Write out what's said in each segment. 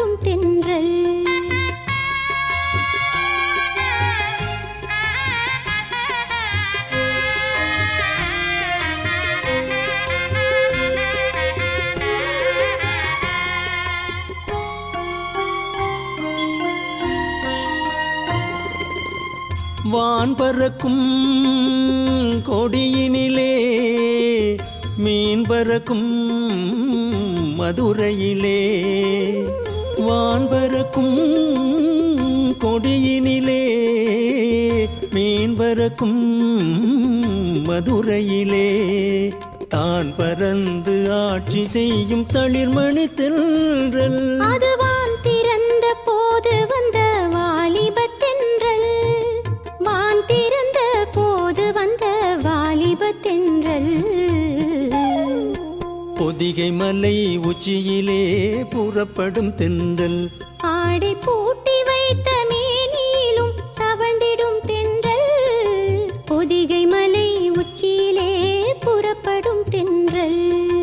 புறப்படும் தென்றல் வான் பறக்கும் கொடியினிலே மீன் பறக்கும் மதுரையிலே வான் பறக்கும் கொடியினிலே மீன் பறக்கும் மதுரையிலே தான் பறந்து ஆட்சி செய்யும் தளிர்மணி தென்றல் அது வான் திறந்த போது வந்த வாலிபத் தென்றல் வான் திறந்த போது வந்த வாலிபத் தென்றல் பொதிகை மலை உச்சியிலே புறப்படும் தென்றல் ஆடை பூட்டி வைத்த மேனியிலும் தவழ்ந்திடும் தென்றல் பொதிகை மலை உச்சியிலே புறப்படும் தென்றல்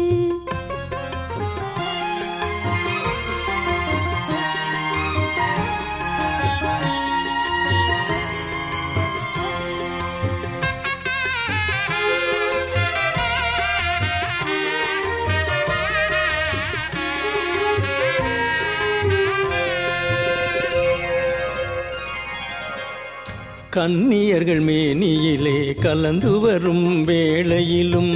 கன்னியர்கள் மேனியிலே கலந்து வரும் வேளையிலும்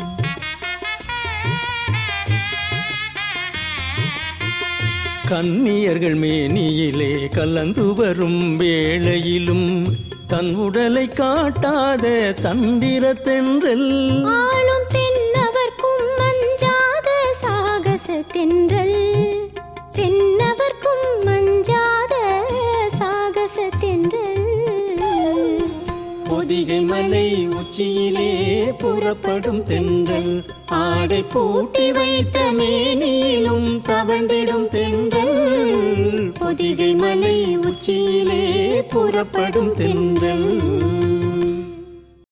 கன்னியர்கள் மேனியிலே கலந்து வரும் வேளையிலும் தன் உடலை காட்டாத தந்திர தென்றல் ஆளும் தென்னவர்க்கும் மஞ்சாத சாகச தென்றல் தென்னவர்க்கும் மஞ்சாத சாகச தென்றல் பொதிகை மலை உச்சியிலே புறப்படும் தென்றல் ஆடை பூட்டி வைத்த மேனியிலும் தவழ்ந்திடும் தென்றல் பொதிகை மலை உச்சியிலே புறப்படும் தென்றல்